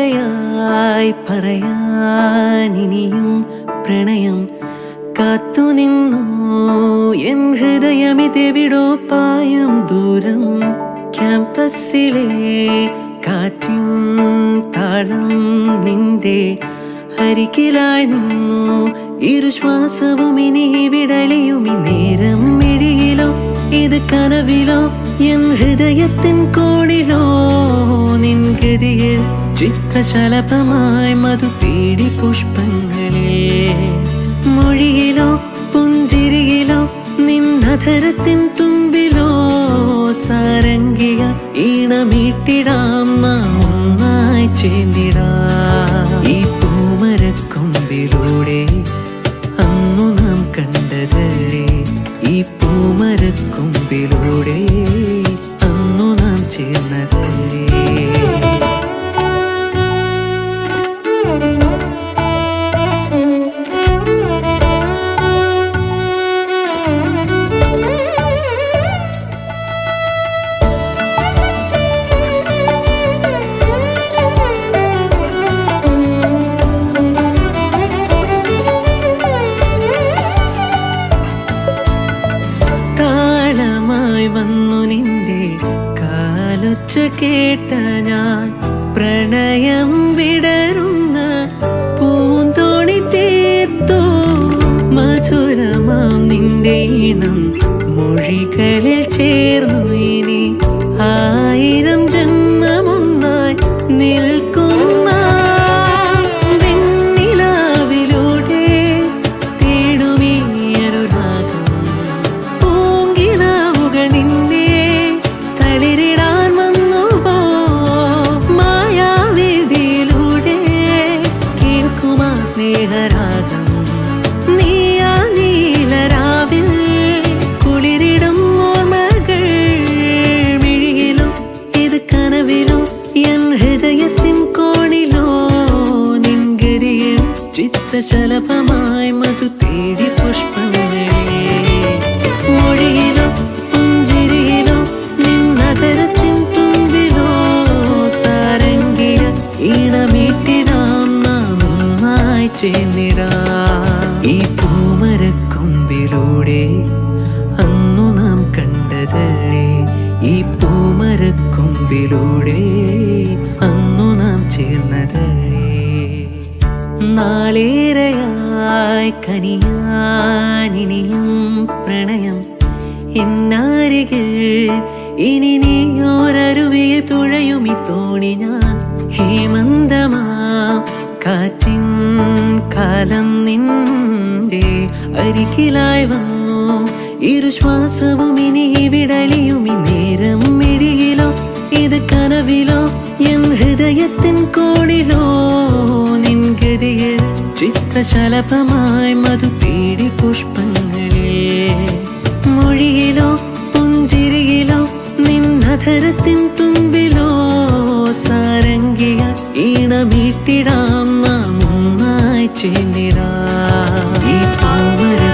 നാളേറെയായി പറയാനിനിയും പ്രണയം കാത്തുനിന്നു എൻ ഹൃദയമിതെവിടോ പായം ദൂരം ക്യാമ്പസിലെ കാറ്റിൻ താളം നിന്റെ അരികിലായി നിന്നു ഇരുശ്വാസവും ഇനി വിടലിയും ഈ നേരം മിഴിയിലോ ഇത് കനവിലോ എൻ ഹൃദയത്തിൻ കോണിലോ നിൻ ഗതിയിൽ ചിത്രശലഭമായി മധു തേടി പുഷ്പങ്ങളിൽ മൊഴിയിലോ പുഞ്ചിരിയിലോ നിന്നധരത്തിൻ തുമ്പിലോ സാരംഗിയ ഈണമീട്ടിടാം നാം ഒന്നായി ചേർന്നിടാം ഈ പൂമരക്കൊമ്പിലൂടെ അന്നു നാം കണ്ടതല്ലേ ഈ പൂമരക്കൊമ്പിലൂടെ അന്നു നാം ചേർന്നതല്ലേ താളമായി വന്നു നിന്റെ കാലൊച്ച കേട്ട ഞാൻ പ്രണയം വിടരുന്ന പൂന്തോണി തീർത്തു മധുരമാം നിന്റെ ഇണം മൊഴികളിൽ ചേർന്നു ഇനി ആയിരം ജന്മമൊന്നായി നിൽക്കുന്ന വെണ്ണിലാവിലൂടെ തേടുമീ അനുരാഗം പൂങ്കിനാവുകൾ നിന്നെ തളിരിടാൻ വന്നുവോ മായാവേദിയിലൂടെ കേൾക്കുമാ സ്നേഹരാഗം നീയാ നീലരാവിൽ കുളിരിടും ഓർമ്മകൾ മിഴിയിലും ഇത് കനവിലും എൻ ഹൃദയത്തിൻ കോണിലോ നിൻ ഗതിയിൽ ചിത്രശലഭമായി മധു തേടി പുഷ്പങ്ങളെ മൊഴിയിലോ പുഞ്ചിരിയിലോ നിന്നതരത്തിൻ തുമ്പിലോ സാരംഗിയ ഈണമീട്ടിടാം നാം ഒന്നായി ചേർന്നിടാം ഈ പൂമരക്കൊമ്പിലൂടെ അന്നു നാം കണ്ടതല്ലേ ഈ പൂമരക്കൊമ്പിലൂടെ അന്നു നാം ചേർന്നതല്ലേ നാളേറെയായി കനിയാനിനിയും പ്രണയം എന്നാരികൾ ഇനി നീ ഓരരുവിയെ തുഴയുമി തോണി ഞാൻ ഹേമന്തമാം കാറ്റിൻ കാലം നിന്റെ അരികിലായി വന്നു ഇരുശ്വാസവും ഇനി വിടലിയും ഈ നേരം മിഴിയിലോ ഇത് കനവിലോ എൻ ഹൃദയത്തിൻ കോണിലോ നിൻ ഗതിയിൽ ചിത്രശലഭമായി മധു തേടി പുഷ്പങ്ങളിൽ മൊഴിയിലോ പുഞ്ചിരിയിലോ നിന്നധരത്തിൻ തുമ്പിലോ സാരംഗിയ ഈണമീട്ടിടാം നാം ഒന്നായി ചേർന്നിടാം ഈ പൂമര